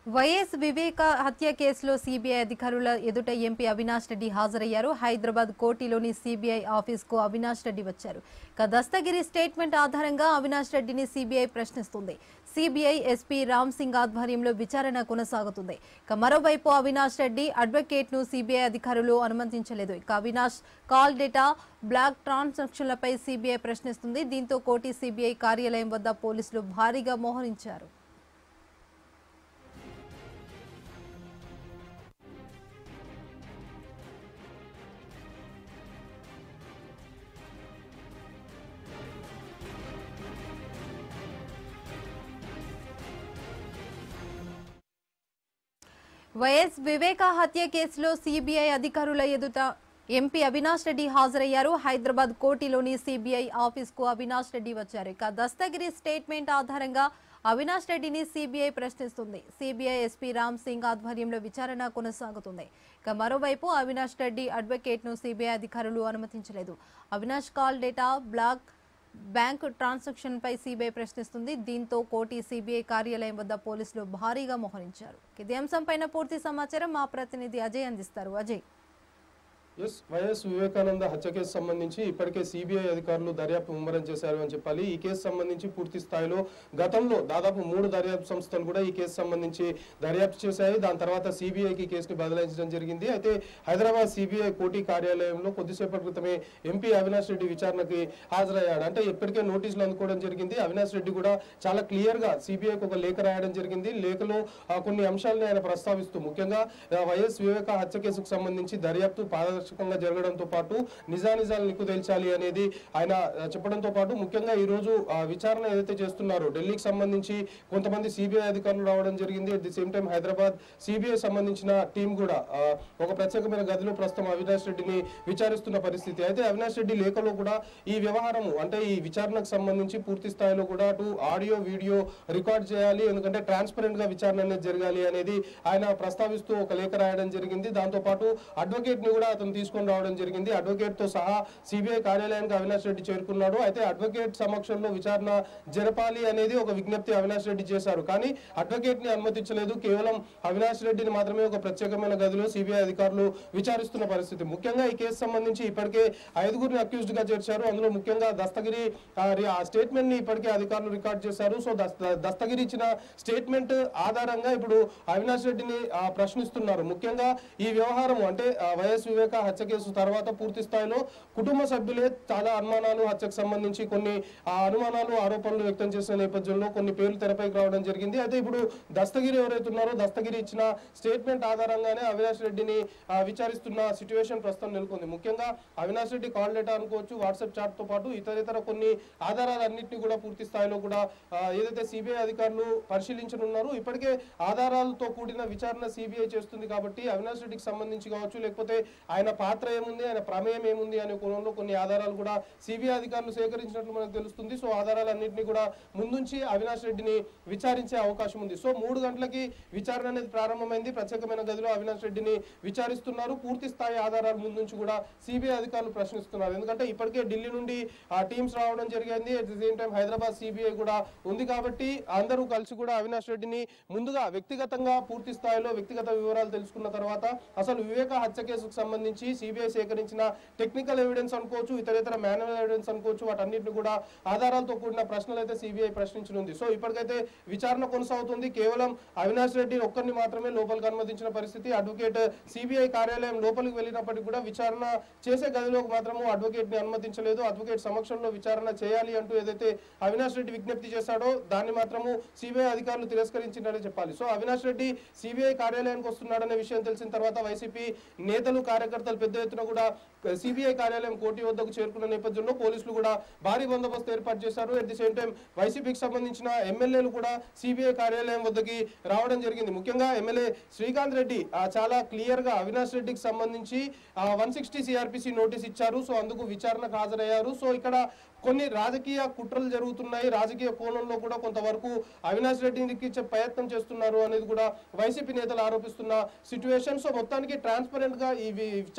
YS వివేక హత్య కేసులో CBI అధికారుల ఎదుట ఎంపీ అవినాష్ రెడ్డి హాజరయ్యారు హైదరాబాద్ కోటిలోని సిబిఐ ఆఫీస్కు అవినాష్ రెడ్డి వచ్చారు ఇక దస్తగిరి స్టేట్మెంట్ ఆధారంగా అవినాష్ రెడ్డిని సిబిఐ ప్రశ్నిస్తుంది సిబిఐ ఎస్పీ రామ్ సింగ్ ఆధ్వర్యంలో విచారణ కొనసాగుతుంది ఇక మరోవైపు అవినాష్ రెడ్డి అడ్వకేట్ ను సిబిఐ అధికారులు అనుమతించలేదు ఇక అవినాష్ కాల్ డేటా బ్లాక్ ట్రాన్సాక్షన్లపై సిబిఐ ప్రశ్నిస్తుంది దీంతో కోటి సిబిఐ కార్యాలయం వద్ద పోలీసులు భారీగా మోహరించారు వైఎస్ వివేక హత్య కేసులో సిబిఐ అధికారుల ఎదుట ఎంపీ అవినాష్ రెడ్డి హాజరయ్యారు హైదరాబాద్ కోటిలోని సిబిఐ ఆఫీస్ కు అవినాష్ రెడ్డి వచ్చారు ఇక దస్తగిరి స్టేట్మెంట్ ఆధారంగా అవినాష్ రెడ్డిని సిబిఐ ప్రశ్నిస్తుంది సిబిఐ ఎస్పీ రామ్ సింగ్ ఆధ్వర్యంలో విచారణ కొనసాగుతుంది ఇక మరోవైపు అవినాష్ రెడ్డి అడ్వకేట్ ను సిబిఐ అధికారులు అనుమతించలేదు Avinash call data black bank transaction పై సిబిఐ ప్రశ్నిస్తుంది దీంతో కోటి సిబిఐ కార్యాలయం వద్ద పోలీసులు భారీగా మోహరించారు ఇదే అంశంపైన పూర్తి సమాచారం మా ప్రతినిధి అజయ్ అందిస్తారు అజయ్ ఎస్ వైఎస్ వివేకానంద హత్య కేసు సంబంధించి ఇప్పటికే సిబిఐ అధికారులు దర్యాప్తు ముమ్మరం చేశారు అని చెప్పాలి ఈ కేసు సంబంధించి పూర్తి స్థాయిలో గతంలో దాదాపు మూడు దర్యాప్తు సంస్థలు కూడా ఈ కేసు సంబంధించి దర్యాప్తు చేశాయి దాని తర్వాత సిబిఐకి కేసుని బదలాయించడం జరిగింది అయితే హైదరాబాద్ సిబిఐ కోటి కార్యాలయంలో కొద్దిసేపటి క్రితమే ఎంపీ అవినాష్ రెడ్డి విచారణకి హాజరయ్యాడు అంటే ఇప్పటికే నోటీసులు అందుకోవడం జరిగింది అవినాష్ రెడ్డి కూడా చాలా క్లియర్ గా సిబిఐకి ఒక లేఖ రాయడం జరిగింది లేఖలో ఆ, కొన్ని అంశాలను ఆయన ప్రస్తావిస్తూ ముఖ్యంగా ఆ, వైఎస్ వివేక హత్య కేసుకు సంబంధించి దర్యాప్తు పారదర్శకంగా జరగడంతో పాటు నిజానిజాలు నిక్కు తేల్చాలి అనేది ఆయన ఆ, చెప్పడంతో పాటు ముఖ్యంగా ఈ రోజు ఆ, విచారణ ఏదైతే చేస్తున్నారో ఢిల్లీకి సంబంధించి కొంతమంది సిబిఐ అధికారులు రావడం జరిగింది at the same time Hyderabad CBI సంబంధించిన టీం కూడా ఆ, ఒక ప్రత్యేకమైన గదిలో ప్రస్తుతం అవినాష్ రెడ్డిని విచారిస్తున్న పరిస్థితి అయితే అవినాష్ రెడ్డి లేఖలో కూడా ఈ వ్యవహారము అంటే ఈ విచారణకు సంబంధించి పూర్తి స్థాయిలో కూడా అటు ఆడియో వీడియో రికార్డ్ చేయాలి ఎందుకంటే ట్రాన్స్పరెంట్ గా విచారణ అనేది జరగాలి అనేది ఆయన ప్రస్తావిస్తూ ఒక లేఖ రాయడం జరిగింది దాంతో పాటు అడ్వకేట్ ని కూడా అతను తీసుకొని రావడం జరిగింది అడ్వకేట్ తో సహా సిబిఐ కార్యాలయానికి అవినాష్ రెడ్డి చేరుకున్నాడు అయితే అడ్వకేట్ సమక్షంలో విచారణ జరపాలి అనేది ఒక విజ్ఞప్తి అవినాష్ రెడ్డి చేశారు కానీ అడ్వకేట్ ని అనుమతించలేదు కేవలం అవినాష్ రెడ్డిని మాత్రమే ఒక ప్రత్యేకమైన గదిలో సిబిఐ అధికారులు విచారిస్తున్న పరిస్థితి ముఖ్యంగా ఈ కేసు సంబంధించి ఇప్పటికే ఐదుగురిని అక్యూజ్డ్ గా చేర్చారు అందులో ముఖ్యంగా దస్తగిరి ఆ, రి- ఆ స్టేట్మెంట్ ని ఇప్పటికే అధికారులు రికార్డ్ చేశారు సో దస్త- దస్తగిరి ఇచ్చిన స్టేట్మెంట్ ఆధారంగా ఇప్పుడు అవినాష్ రెడ్డిని ఆ, ప్రశ్నిస్తున్నారు ముఖ్యంగా ఈ వ్యవహారం అంటే ఆ, వైఎస్ వివేక హత్య కేసు తర్వాత పూర్తి స్థాయిలో కుటుంబ సభ్యులే చాలా అనుమానాలు హత్యకు సంబంధించి కొన్ని ఆ, అనుమానాలు ఆరోపణలు వ్యక్తం చేసిన నేపథ్యంలో కొన్ని పేర్లు తెరపైకి రావడం జరిగింది అయితే ఇప్పుడు దస్తగిరి ఎవరైతే ఉన్నారో దస్తగిరి ఇచ్చిన స్టేట్మెంట్ ఆధారంగానే అవినాష్ రెడ్డిని ఆ, విచారిస్తున్న సిచ్యువేషన్ ప్రస్తుతం నెలకొంది ముఖ్యంగా అవినాష్ రెడ్డి కాల్ డేటా అనుకోవచ్చు వాట్సాప్ చాట్ తో పాటు ఇతర ఇతర కొన్ని ఆధారాలన్నింటినీ కూడా పూర్తి స్థాయిలో కూడా ఆ, ఏదైతే సిబిఐ అధికారులు పరిశీలించనున్నారు ఇప్పటికే ఆధారాలతో కూడిన విచారణ సిబిఐ చేస్తుంది కాబట్టి అవినాష్ రెడ్డికి సంబంధించి కావచ్చు లేకపోతే ఆయన పాత్ర ఏముంది ఆయన ప్రమేయం ఏముంది అనే కోణంలో కొన్ని ఆధారాలు కూడా సిబిఐ అధికారులు సేకరించినట్లు మనకు తెలుస్తుంది సో ఆధారాలన్నింటినీ కూడా ముందుంచి అవినాష్ రెడ్డిని విచారించే అవకాశం ఉంది సో మూడు గంటలకి విచారణ అనేది ప్రారంభమైంది ప్రత్యేకమైన గదిలో అవినాష్ రెడ్డిని విచారిస్తున్నారు పూర్తి స్థాయి ఆధారాల ముందుంచి కూడా సిబిఐ అధికారులు ప్రశ్నిస్తున్నారు ఎందుకంటే ఇప్పటికే ఢిల్లీ నుండి ఆ టీమ్స్ రావడం జరిగింది at the same time Hyderabad CBI కూడా ఉంది కాబట్టి అందరూ కలిసి కూడా అవినాష్ రెడ్డిని ముందుగా వ్యక్తిగతంగా పూర్తి స్థాయిలో వ్యక్తిగత వివరాలు తెలుసుకున్న తర్వాత అసలు వివేక హత్య కేసుకు సంబంధించి సిబిఐ సేకరించిన టెక్నికల్ ఎవిడెన్స్ అనుకోవచ్చు ఇతర ఇతర మాన్యువల్ ఎవిడెన్స్ అనుకోవచ్చు వాటన్నిటిని కూడా ఆధారాలతో కూడిన ప్రశ్నలు అయితే సిబిఐ ప్రశ్నించనుంది సో ఇప్పటికైతే విచారణ కొనసాగుతుంది కేవలం అవినాష్ రెడ్డి ఒక్కరిని మాత్రమే లోపలికి అనుమతించిన పరిస్థితి అడ్వకేట్ సిబిఐ కార్యాలయం లోపలికి వెళ్ళినప్పటికీ కూడా విచారణ చేసే గదిలోకి మాత్రము అడ్వకేట్ ని అనుమతించలేదు అడ్వకేట్ సమక్షంలో విచారణ చేయాలి అంటూ ఏదైతే అవినాష్ రెడ్డి విజ్ఞప్తి చేశాడో దాన్ని మాత్రము సిబిఐ అధికారులు తిరస్కరించినట్టే చెప్పాలి సో అవినాష్ రెడ్డి సిబిఐ కార్యాలయానికి వస్తున్నాడనే విషయం తెలిసిన తర్వాత వైసీపీ నేతలు కార్యకర్తలు పెద్ద ఎత్తున కూడా సిబిఐ కార్యాలయం కోటి వద్దకు చేరుకున్న నేపథ్యంలో పోలీసులు కూడా భారీ బందోబస్తు ఏర్పాటు చేశారు అట్ ది సేమ్ టైం వైసీపీకి సంబంధించిన ఎమ్మెల్యేలు కూడా సిబిఐ కార్యాలయం వద్దకి రావడం జరిగింది ముఖ్యంగా ఎమ్మెల్యే శ్రీకాంత్ రెడ్డి ఆ, చాలా క్లియర్ గా అవినాష్ రెడ్డికి సంబంధించి వన్ సిక్స్టీ సిఆర్పిసి నోటీస్ ఇచ్చారు సో అందుకు విచారణకు హాజరయ్యారు సో ఇక్కడ కొన్ని రాజకీయ కుట్రలు జరుగుతున్నాయి రాజకీయ కోణంలో కూడా కొంతవరకు అవినాష్ రెడ్డిని ఇచ్చే ప్రయత్నం చేస్తున్నారు అనేది కూడా వైసీపీ నేతలు ఆరోపిస్తున్న సిచ్యువేషన్ సో మొత్తానికి ట్రాన్స్పరెంట్ గా ఈ వి- విచారణ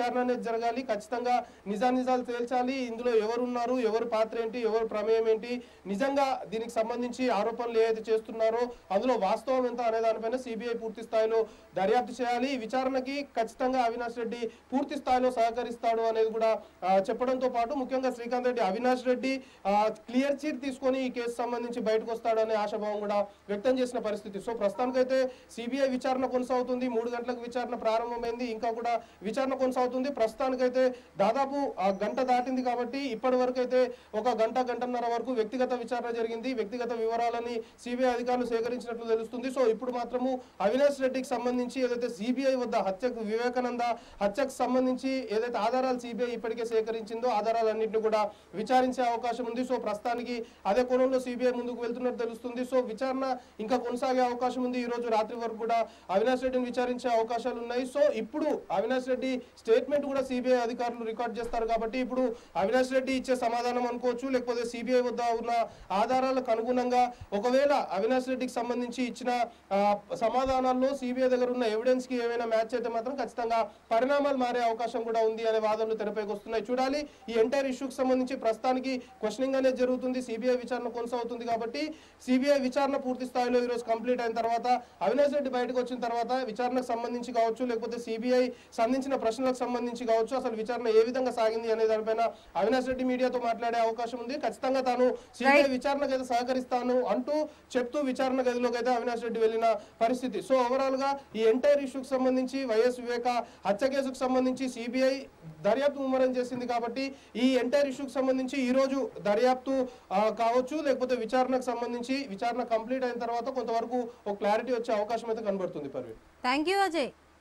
విచారణ అనేది జరగాలి ఖచ్చితంగా నిజానిజాలు తేల్చాలి ఇందులో ఎవరు ఉన్నారు ఎవరు పాత్ర ఏంటి ఎవరు ప్రమేయం ఏంటి నిజంగా దీనికి సంబంధించి ఆరోపణలు ఏదైతే చేస్తున్నారో అందులో వాస్తవం ఎంత అనే దానిపైన సిబిఐ పూర్తి స్థాయిలో దర్యాప్తు చేయాలి ఈ విచారణకి ఖచ్చితంగా అవినాష్ రెడ్డి పూర్తి స్థాయిలో సహకరిస్తాడు అనేది కూడా ఆ, చెప్పడంతో పాటు ముఖ్యంగా శ్రీకాంత్ రెడ్డి అవినాష్ రెడ్డి క్లియర్ చీట్ తీసుకొని ఈ కేసు సంబంధించి బయటకు వస్తాడనే ఆశాభావం కూడా వ్యక్తం చేసిన పరిస్థితి సో ప్రస్తుతానికైతే సిబిఐ విచారణ కొనసాగుతుంది మూడు గంటలకు విచారణ ప్రారంభమైంది ఇంకా కూడా విచారణ కొనసాగుతుంది ప్రస్తుతానికైతే దాదాపు ఆ గంట దాటింది కాబట్టి ఇప్పటి వరకు అయితే ఒక గంట గంటన్నర వరకు వ్యక్తిగత విచారణ జరిగింది వ్యక్తిగత వివరాలని సిబిఐ అధికారులు సేకరించినట్లు తెలుస్తుంది సో ఇప్పుడు మాత్రము అవినాష్ రెడ్డికి సంబంధించి ఏదైతే సిబిఐ వద్ద హత్యకు వివేకానంద హత్యకు సంబంధించి ఏదైతే ఆధారాలు సిబిఐ ఇప్పటికే సేకరించిందో ఆధారాలన్నింటినీ కూడా విచారించే అవకాశం ఉంది సో ప్రస్తుతానికి అదే కోణంలో సిబిఐ ముందుకు వెళ్తున్నట్టు తెలుస్తుంది సో విచారణ ఇంకా కొనసాగే అవకాశం ఉంది ఈ రోజు రాత్రి వరకు కూడా అవినాష్ రెడ్డిని విచారించే అవకాశాలు ఉన్నాయి సో ఇప్పుడు అవినాష్ రెడ్డి స్టేట్మెంట్ కూడా సిబిఐ అధికారులు రికార్డ్ చేస్తారు కాబట్టి ఇప్పుడు అవినాష్ రెడ్డి ఇచ్చే సమాధానం అనుకోవచ్చు లేకపోతే సిబిఐ వద్ద ఉన్న ఆధారాలకు అనుగుణంగా ఒకవేళ అవినాష్ రెడ్డికి సంబంధించి ఇచ్చిన ఆ, సమాధానాల్లో సిబిఐ దగ్గర ఉన్న ఎవిడెన్స్ కి ఏమైనా మ్యాచ్ అయితే మాత్రం ఖచ్చితంగా పరిణామాలు మారే అవకాశం కూడా ఉంది అనే వాదనలు తెరపైకి వస్తున్నాయి చూడాలి ఈ ఎంటైర్ ఇష్యూకి సంబంధించి ప్రస్తుతానికి క్వశ్చనింగ్ అనేది జరుగుతుంది సిబిఐ విచారణ కొనసాగుతుంది కాబట్టి సిబిఐ విచారణ పూర్తి స్థాయిలో ఈ రోజు కంప్లీట్ అయిన తర్వాత అవినాష్ రెడ్డి బయటకు వచ్చిన తర్వాత విచారణకు సంబంధించి కావచ్చు లేకపోతే సిబిఐ సంధించిన ప్రశ్నలకు సంబంధించి కావచ్చు అసలు విచారణ ఏ విధంగా సాగింది అనే దానిపైన అవినాష్ రెడ్డి మీడియాతో మాట్లాడే అవకాశం ఉంది ఖచ్చితంగా తాను సిబిఐ విచారణకు అయితే సహకరిస్తాను అంటూ చెప్తూ విచారణ గదిలోకి అయితే అవినాష్ రెడ్డి వెళ్ళిన పరిస్థితి సో ఓవరాల్ గా ఈ ఎంటైర్ ఇష్యూకి సంబంధించి వైఎస్ వివేక హత్య కేసుకు సంబంధించి సిబిఐ దర్యాప్తు ముమ్మరం చేసింది కాబట్టి ఈ ఎంటైర్ ఇష్యూకి సంబంధించి ఈ రోజు దర్యాప్తు ఆ, కావచ్చు లేకపోతే విచారణకు సంబంధించి విచారణ కంప్లీట్ అయిన తర్వాత కొంతవరకు ఒక క్లారిటీ వచ్చే అవకాశం అయితే కనబడుతుంది పర్వీన్ థ్యాంక్ యూ అజయ్